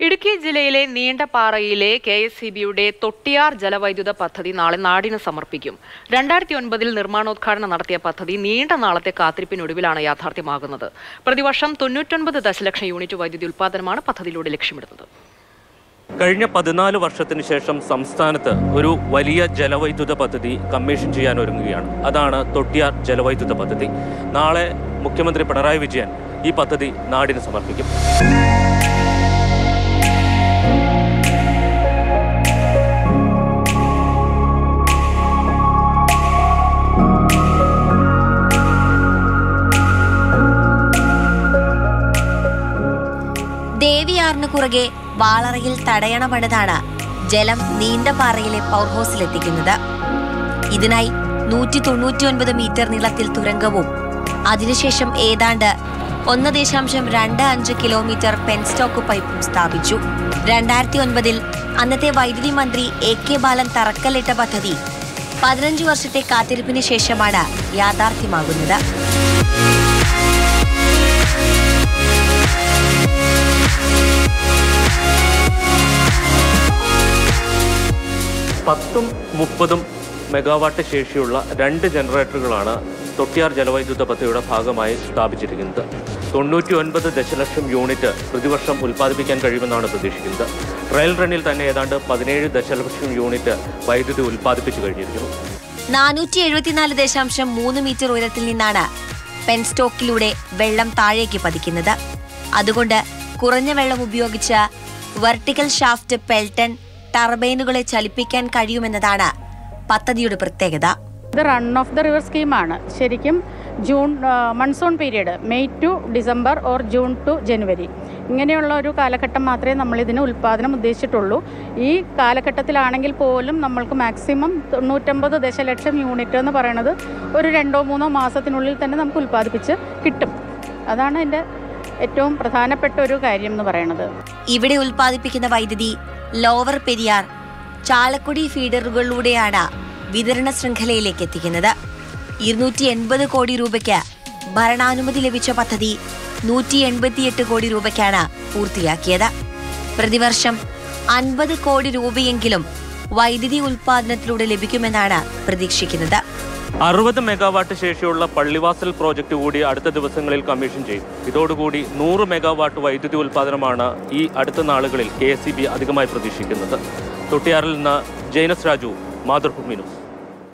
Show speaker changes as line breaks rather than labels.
ഇടുക്കി ജില്ലയിലെ നീണ്ടപാറയിലെ K S C ബിയുടെ തൊട്ടിയാർ ജലവൈദ്യുത പദ്ധതി നാളെ നാടിന് സമർപ്പിക്കും രണ്ടായിരത്തി ഒൻപതിൽ നിർമ്മാണോദ്ഘാടനം നടത്തിയ പദ്ധതി നീണ്ട നാളത്തെ കാത്തിരിപ്പിനൊടുവിലാണ് യാഥാർത്ഥ്യമാകുന്നത് പ്രതിവർഷം തൊണ്ണൂറ്റൊൻപത് ദശലക്ഷം യൂണിറ്റ് വൈദ്യുതി ഉൽപ്പാദനമാണ് പദ്ധതിയിലൂടെ ലക്ഷ്യമിടുന്നത്
കഴിഞ്ഞ പതിനാല് വർഷത്തിന് ശേഷം സംസ്ഥാനത്ത് ഒരു വലിയ ജലവൈദ്യുത പദ്ധതി കമ്മീഷൻ ചെയ്യാൻ ഒരുങ്ങുകയാണ് അതാണ് തൊട്ടിയാർ ജലവൈദ്യുത പദ്ധതി നാളെ മുഖ്യമന്ത്രി പിണറായി വിജയൻ ഈ പദ്ധതി നാടിന് സമർപ്പിക്കും
ദേവിയാറിന് കുറുകെ വാളറയിൽ തടയണ പണിതാണ് ജലം നീണ്ടപാറയിലെ പവർ ഹൗസിലെത്തിക്കുന്നത് ഇതിനായി നൂറ്റി തൊണ്ണൂറ്റിയൊൻപത് മീറ്റർ നീളത്തിൽ തുരങ്കവും അതിനുശേഷം ഏതാണ്ട് ഒന്ന് ദശാംശം രണ്ട് അഞ്ച് കിലോമീറ്റർ പെൻസ്റ്റോക്ക് പൈപ്പും സ്ഥാപിച്ചു രണ്ടായിരത്തി ഒൻപതിൽ അന്നത്തെ വൈദ്യുതി മന്ത്രി എ കെ ബാലൻ തറക്കല്ലിട്ട പദ്ധതി പതിനഞ്ച് വർഷത്തെ കാത്തിരിപ്പിന് ശേഷമാണ് യാഥാർത്ഥ്യമാകുന്നത്
പത്തും മുപ്പതും മെഗാവാട്ട് ശേഷിയുള്ള രണ്ട് ജനറേറ്ററുകളാണ് തൊട്ടിയാർ ജലവൈദ്യുത പദ്ധതിയുടെ ഭാഗമായി സ്ഥാപിച്ചിരിക്കുന്നത് തൊണ്ണൂറ്റി ഒൻപത് ദശലക്ഷം യൂണിറ്റ് പ്രതിവർഷം ഉൽപ്പാദിപ്പിക്കാൻ കഴിയുമെന്നാണ് പ്രതീക്ഷിക്കുന്നത് ട്രയൽ റണ്ണിൽ തന്നെ ഏതാണ്ട് പതിനേഴ് ദശലക്ഷം യൂണിറ്റ് വൈദ്യുതി ഉൽപ്പാദിപ്പിച്ചു കഴിഞ്ഞിരിക്കുന്നു
നാനൂറ്റി എഴുപത്തിനാല് ദശാംശം മൂന്ന് മീറ്റർ ഉയരത്തിൽ നിന്നാണ് പെൻസ്റ്റോക്കിലൂടെ വെള്ളം താഴേക്ക് പതിക്കുന്നത് അതുകൊണ്ട് കുറഞ്ഞ വെള്ളം ഉപയോഗിച്ച് വെർട്ടിക്കൽ ഷാഫ്റ്റ് പെൽട്ടൺ ടർബൈനുകളെ ചലിപ്പിക്കാൻ കഴിയുമെന്നതാണ് പദ്ധതിയുടെ പ്രത്യേകത
ഇത് റൺ ഓഫ് ദ റിവർ സ്കീമാണ് ശരിക്കും June monsoon period May to December or June to January ഇങ്ങനെയുള്ള ഒരു കാലഘട്ടം മാത്രമേ നമ്മൾ ഇതിന് ഉൽപ്പാദനം ഉദ്ദേശിച്ചിട്ടുള്ളൂ ഈ കാലഘട്ടത്തിലാണെങ്കിൽ പോലും നമ്മൾക്ക് മാക്സിമം തൊണ്ണൂറ്റമ്പത് ദശലക്ഷം യൂണിറ്റ് എന്ന് പറയുന്നത് ഒരു രണ്ടോ മൂന്നോ മാസത്തിനുള്ളിൽ തന്നെ നമുക്ക് ഉൽപ്പാദിപ്പിച്ച് കിട്ടും അതാണ് എൻ്റെ ഏറ്റവും പ്രധാനപ്പെട്ട ഒരു കാര്യം എന്ന് പറയുന്നത്
ഇവിടെ ഉൽപ്പാദിപ്പിക്കുന്ന വൈദ്യുതി ലോവർ പെരിയാർ ചാലക്കുടി ഫീഡറുകളിലൂടെയാണ് വിതരണ ശൃംഖലയിലേക്ക് എത്തിക്കുന്നത് ഇരുന്നൂറ്റി എൺപത് കോടി രൂപയ്ക്ക് ഭരണാനുമതി ലഭിച്ച പദ്ധതി നൂറ്റി എൺപത്തിയെട്ട് കോടി രൂപയ്ക്കാണ് പൂർത്തിയാക്കിയത് പ്രതിവർഷം അൻപത് കോടി രൂപയെങ്കിലും വൈദ്യുതി ഉൽപ്പാദനത്തിലൂടെ ലഭിക്കുമെന്നാണ് പ്രതീക്ഷിക്കുന്നത്
അറുപത് മെഗാവാട്ട് ശേഷിയുള്ള പള്ളിവാസൽ പ്രോജക്റ്റ് കൂടി അടുത്ത ദിവസങ്ങളിൽ കമ്മീഷൻ ചെയ്യും ഇതോടുകൂടി നൂറ് മെഗാവാട്ട് വൈദ്യുതി ഉൽപ്പാദനമാണ് ഈ അടുത്ത നാളുകളിൽ കെ എസ് അധികമായി പ്രതീക്ഷിക്കുന്നത് തൊട്ടിയാറിൽ നിന്ന് ജൈനസ് രാജു മാതൃഭൂമി ന്യൂസ്